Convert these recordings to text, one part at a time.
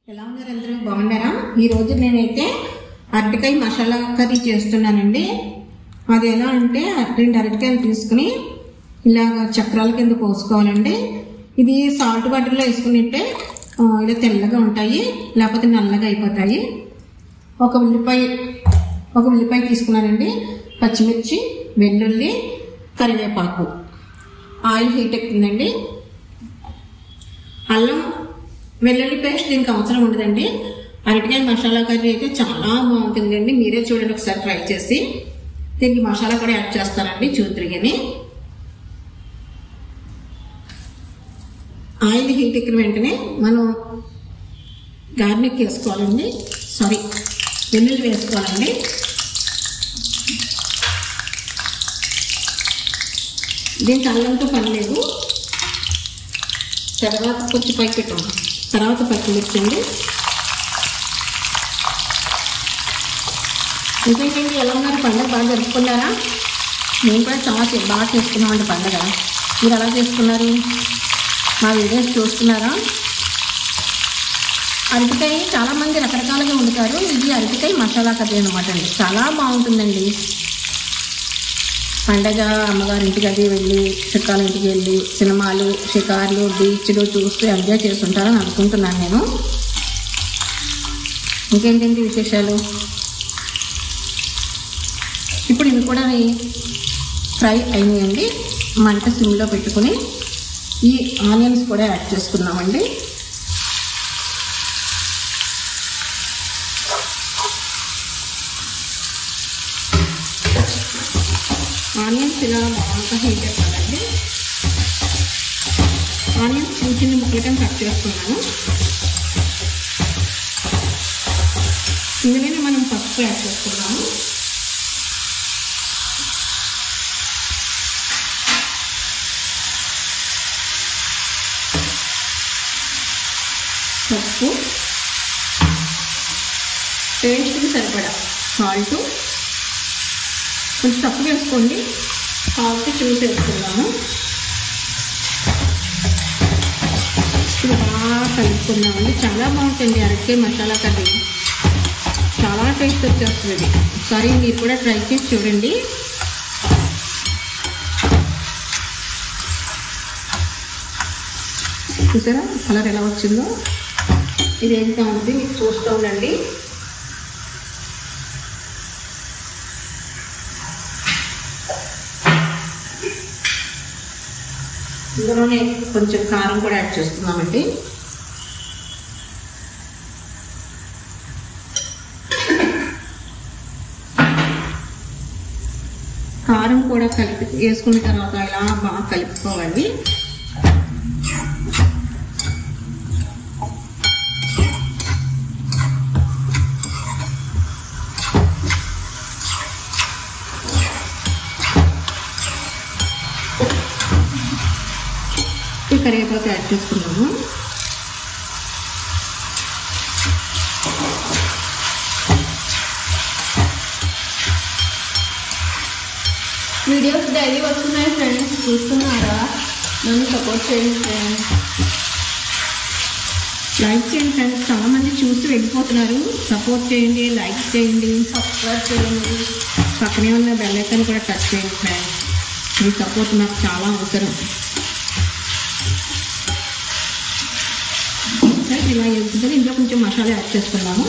ఎలా ఉన్నారు అందరూ బాగున్నారా ఈ రోజు నేనైతే అరటికాయ మసాలా కర్రీ చేస్తున్నానండి అది ఎలా అంటే రెండు అరటికాయలు తీసుకుని ఇలాగ చక్రాల కింద పోసుకోవాలండి ఇది సాల్ట్ వాటర్లో వేసుకునిట్టే ఆ, ఇలా తెల్లగా ఉంటాయి లేకపోతే నల్లగా అయిపోతాయి ఒక ఉల్లిపాయ ఒక ఉల్లిపాయ తీసుకున్నానండి పచ్చిమిర్చి వెల్లుల్లి కరివేపాకు ఆయిల్ హీట్ ఎక్కుతుందండి అల్లం వెల్లుల్లి పేస్ట్ దీనికి అవసరం ఉండదండి అరటికాయ మసాలా కర్రీ అయితే చాలా బాగుంటుందండి మీరే చూడండి ఒకసారి ట్రై చేసి దీనికి మసాలా కూడా యాడ్ చేస్తానండి చూతురిగని ఆయిల్ హీట్ ఎక్కిన వెంటనే మనం గార్నిక్ వేసుకోవాలండి సారీ వెల్లుల్లి వేసుకోవాలండి దీనికి అల్లంతో పని లేదు తర్వాత కొంచెం పైకి పెట్టాం తర్వాత పచ్చిమిర్చి అండి ఇంకేంటండి ఎలా ఉన్నారు పండుగ బాగా జరుపుకున్నారా మేము కూడా చాలా చే- బాగా చేసుకున్నామండి పండుగ మీరు ఎలా చేసుకున్నారు మా వీడియోస్ చూస్తున్నారా అరటికాయ చాలా మంది రకరకాలుగా వండుతారు ఇది అరటికాయ మసాలా కర్రీ అనమాట అండి చాలా బాగుంటుందండి పండగ అమ్మగారి ఇంటికి అది వెళ్ళి చుట్టాల ఇంటికి వెళ్ళి సినిమాలు షికార్లు బీచ్లు చూస్తూ ఎంజాయ్ చేస్తుంటారని అనుకుంటున్నాను నేను ఇంకేంటండి విశేషాలు ఇప్పుడు ఇవి కూడా ఫ్రై అయినాయండి మంట సిమ్లో పెట్టుకుని ఈ ఆనియన్స్ కూడా యాడ్ చేసుకుందామండి ఆనియన్స్ ఇలా బాగా హీట్ అయిపోవాలండి ఆనియన్స్ చిన్న చిన్న ముక్కలుగా కట్ చేసుకున్నాను ఇందులోనే మనం పసుపు యాడ్ చేసుకున్నాము పసుపు టేస్ట్కి సరిపడా సాల్ట్ కొంచెం తక్కువ వేసుకోండి సాల్ట్ చూసి వేసుకుందాము ఇది బాగా కలుపుకుందామండి చాలా బాగుంటుంది అరటికాయ మసాలా కర్రీ చాలా టేస్ట్ వచ్చేస్తుంది ఇది ఒకసారి మీరు కూడా ట్రై చేసి చూడండి చూసారా కలర్ ఎలా వచ్చిందో ఇది ఎంత ఉంది మీకు చూస్తూ ఉండండి ఇందులోనే కొంచెం కారం కూడా యాడ్ చేస్తున్నామండి కారం కూడా కలిపి వేసుకున్న తర్వాత ఇలా బాగా కలుపుకోవాలి ఈ కరివేపాకు యాడ్ చేసుకున్నాము వీడియోస్ డైలీ వస్తున్నాయి ఫ్రెండ్స్ చూస్తున్నారా నన్ను సపోర్ట్ చేయండి ఫ్రెండ్స్ లైక్ చేయండి ఫ్రెండ్స్ చాలా మంది చూసి వెళ్ళిపోతున్నారు సపోర్ట్ చేయండి లైక్ చేయండి సబ్స్క్రైబ్ చేయండి పక్కనే ఉన్న బెల్ ఐకాన్ కూడా టచ్ చేయండి ఫ్రెండ్స్ మీ సపోర్ట్ నాకు చాలా అవసరం సరే, ఇలా ఎదుగుతుంది ఇందులో కొంచెం మసాలా యాడ్ చేసుకున్నాము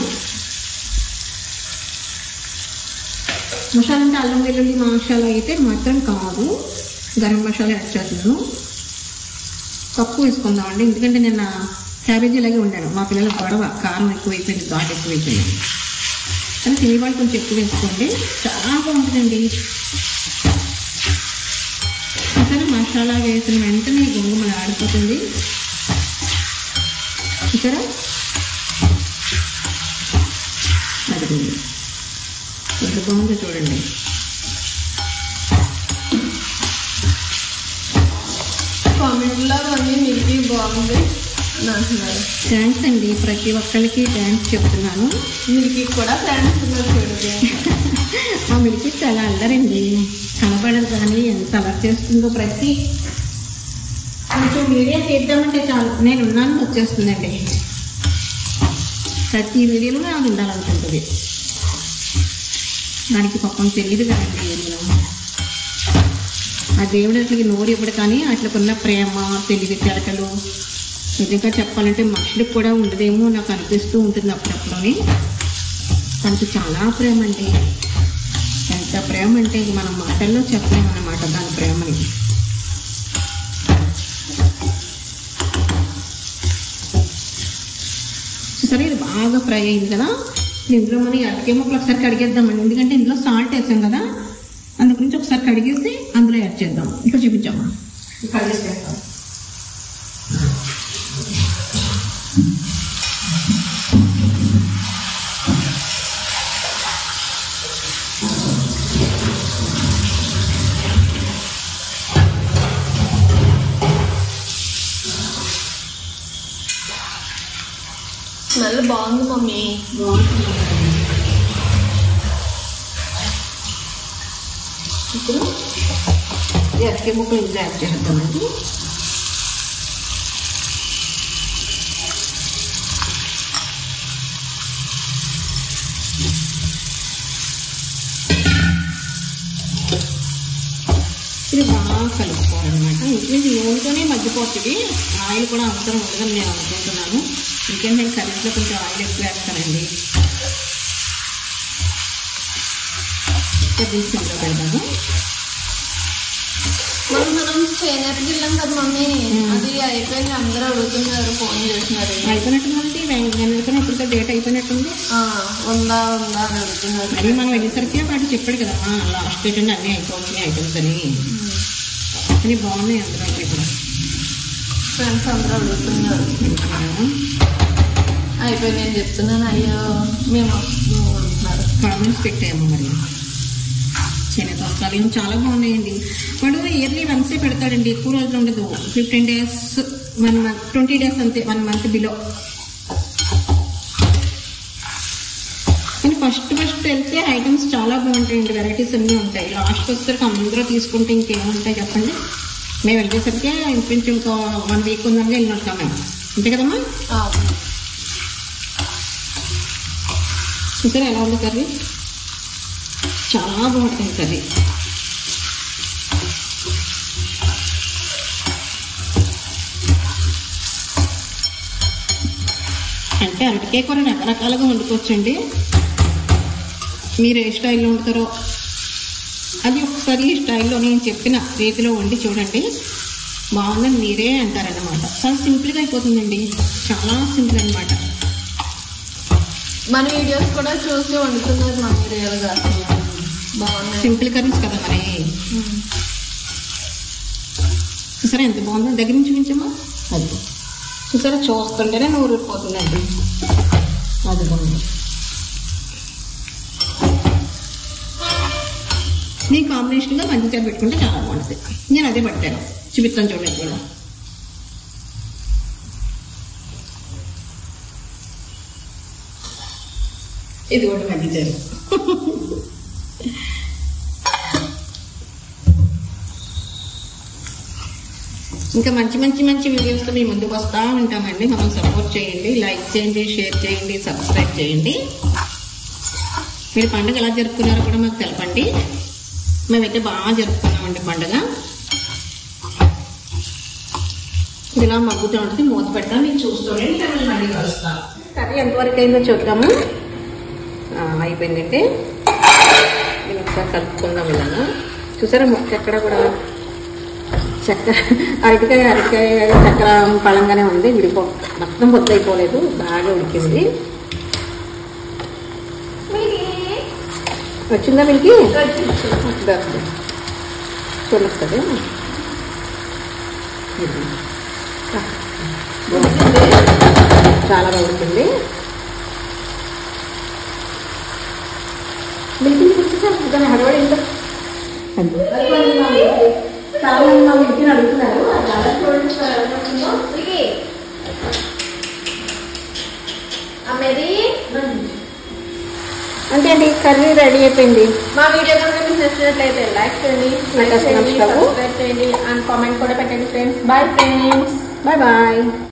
మసాలా అంటే అల్లం వెల్లుల్లి మసాలా అయితే మాత్రం కాదు గరం మసాలా యాడ్ చేస్తున్నాను తక్కువ వేసుకుందామండి ఎందుకంటే నిన్న క్యాబేజీ ఇలాగే ఉండాను మా పిల్లల గొడవ కారం ఎక్కువైపోయింది ఘాట్ ఎక్కువైపోయింది కానీ తినేవాళ్ళు కొంచెం ఎక్కువ వేసుకోండి చాలా బాగుంటుందండి చూసారా మసాలా వేసిన వెంటనే గుమ్మలు ఆడిపోతుంది చూసారా అది ఎంత బాగుందో చూడండి కామెంట్లో అన్నీ మిల్కీ బాగుంది అంటున్నారు థ్యాంక్స్ అండి ప్రతి ఒక్కరికి థ్యాంక్స్ చెప్తున్నాను మిల్కీ కూడా ఫ్రెండ్స్ ఉన్నారు చూడండి మా మిల్కి చాలా అల్లరండి కనపడదు కానీ ఎంత అలర్ చేస్తుందో ప్రతి కొంచెం వీడియో తీద్దామంటే చాలు నేను ఉన్నాను వచ్చేస్తుందండి ప్రతి వీడియోలో అది ఉండాలనుకుంటుంది దానికి పాపం తెలియదు కదండి ఏమీ ఆ దేవుడు అట్లకి నోరు ఇవ్వడు కానీ అట్లకున్న ప్రేమ తెలివితేటలు నిజంగా చెప్పాలంటే మనుషులకు కూడా ఉండదేమో నాకు అనిపిస్తూ ఉంటుంది అప్పుడప్పుడు తనకు చాలా ప్రేమ అండి ఎంత ప్రేమ అంటే ఇంక మనం మాటల్లో చెప్పలేమన్నమాట దాని ప్రేమని సరే ఇది బాగా ఫ్రై అయింది కదా ఇందులో మనం అరటికాయ ముక్కలు ఒకసారి కడిగేద్దామండి ఎందుకంటే ఇందులో సాల్ట్ వేసాం కదా అందు గురించి ఒకసారి కడిగేసి అందులో యాడ్ చేద్దాం ఇక్కడ చూపించామా కడిగేసేస్తాం స్మెల్ బాగుంది మమ్మీ ఇప్పుడు ఈ అరటికాయ ముక్కలు ఇందులో యాడ్ చేద్దామండి ఇది బాగా కలుపుకోవాలన్నమాట ఇంకొంచెం నూనెతోనే మగ్గిపోతుంది ఆయిల్ కూడా అవసరం ఉండదని నేను అనుకుంటున్నాను ఇంకేం నేను కర్రీస్లో కొంచెం ఆయిల్ ఎక్కువ వేస్తానండి దీన్ని సిమ్లో పెడదాము మనం మనం చేనేతకి వెళ్ళాం కదా మమ్మీ మ్మ్. అది అయిపోయింది అందరూ అడుగుతున్నారు ఫోన్ చేస్తున్నారు అయిపోయినట్టుందండి నేను ఎప్పటికీ డేట్ అయిపోయినట్టుంది ఆ, ఉందా ఉందా అని అడుగుతున్నారు అది మనం వెళ్ళేసరికి వాడు చెప్పాడు కదా లాస్ట్ డేట్ అండి అన్నీ అయిపోతున్నాయి ఐటమ్స్ అని మ్మ్. అని బాగున్నాయి అందులో అన్నీ కూడా ఫ్రెండ్స్ అందరూ అడుగుతున్నారు అయిపోయింది నేను చెప్తున్నాను అయ్యో మేము వస్తున్నాము అంటున్నారు కామెంట్స్ పెట్టాము మరి చేనేత వస్త్రాలు ఇవి చాలా బాగున్నాయండి వాడు ఇయర్లీ వన్సే పెడతాడండి ఎక్కువ రోజులు ఉండదు fifteen days one month twenty days అంతే వన్ మంత్ బిలో కానీ ఫస్ట్ ఫస్ట్ వెళ్తే ఐటమ్స్ చాలా బాగుంటాయండి వెరైటీస్ అన్నీ ఉంటాయి లాస్ట్ వచ్చేసరికి అందరూ తీసుకుంటే ఇంకేముంటాయి చెప్పండి మేము వెళ్ళేసరికి ఇంకొంచెం ఇంకో వన్ వీక్ ఉందని వెళ్ళినట్టుగా మేము అంతే కదమ్మా ఆ, చూసారా ఎలా ఉంది కర్రీ చాలా బాగుంటుంది కర్రీ అంటే అరటికాయ కూర రకరకాలుగా వండుకోవచ్చండి మీరు ఏ స్టైల్లో వండుతారో అది ఒకసారి ఈ స్టైల్లో నేను చెప్పిన రీతిలో వండి చూడండి బాగుందని మీరే అంటారన్నమాట చాలా సింపుల్గా అయిపోతుందండి చాలా సింపుల్ అన్నమాట మన వీడియోస్ కూడా చూసి వండుతున్నారు మమ్మీ రియల్ గా బాగున్నాయి సింపుల్ కర్రీస్ కదా మరి మ్మ్. చూసారా ఎంత బాగుందో దగ్గర నుంచి చూపించమ్మా అది చూసారా చూస్తుంటేనే నూరు ఊరిపోతుందండి అది బాగుంది మీ కాంబినేషన్గా మంచి చారు పెట్టుకుంటే చాలా బాగుంటుంది నేను అదే పట్టాను చూపిస్తాను చూడండి కూడా ఇది ఒకటి మంచి చారు ఇంకా మంచి మంచి మంచి వీడియోస్తో మీ ముందుకు వస్తూ ఉంటామండి మమ్మల్ని సపోర్ట్ చేయండి లైక్ చేయండి షేర్ చేయండి సబ్స్క్రైబ్ చేయండి మీరు పండుగ ఎలా జరుపుకున్నారో కూడా మాకు తెలపండి మేమైతే బాగా జరుపుకున్నామండి పండుగ ఇది ఇలా మగ్గుతూ ఉంటుంది మూత పెట్టాం మీకు చూస్తూనే మిమ్మల్ని మళ్ళీ కలుస్తాం కర్రీ ఎంతవరకు అయిందో చూద్దాము ఆ, అయిపోయిందండి నేను ఒకసారి కలుపుకుందాం ఇలాగా చూసారా ముక్క ఎక్కడ కూడా చక్కెర అరటికాయ అరటికాయ చక్కెర పళంగానే ఉంది విడిపో మొత్తం పొద్దు అయిపోలేదు బాగా ఉడికింది వచ్చిందా మీకు చూడొస్తుంది చాలా బాగా ఉడికింది మిల్కిని హడవడి ఇంకా చాలా మంది మా మిల్కిని అడుగుతున్నారు ఆ కలర్ చూడండి సార్ ఎలా ఉంటుందో. అమ్మేది అంతే అండి కర్రీ రెడీ అయిపోయింది మా వీడియో కనుక మీకు నచ్చినట్లయితే లైక్ చేయండి Like us, చేయండి subscribe. సబ్స్క్రైబ్ చేయండి అండ్ కామెంట్ కూడా పెట్టండి friends bye friends bye bye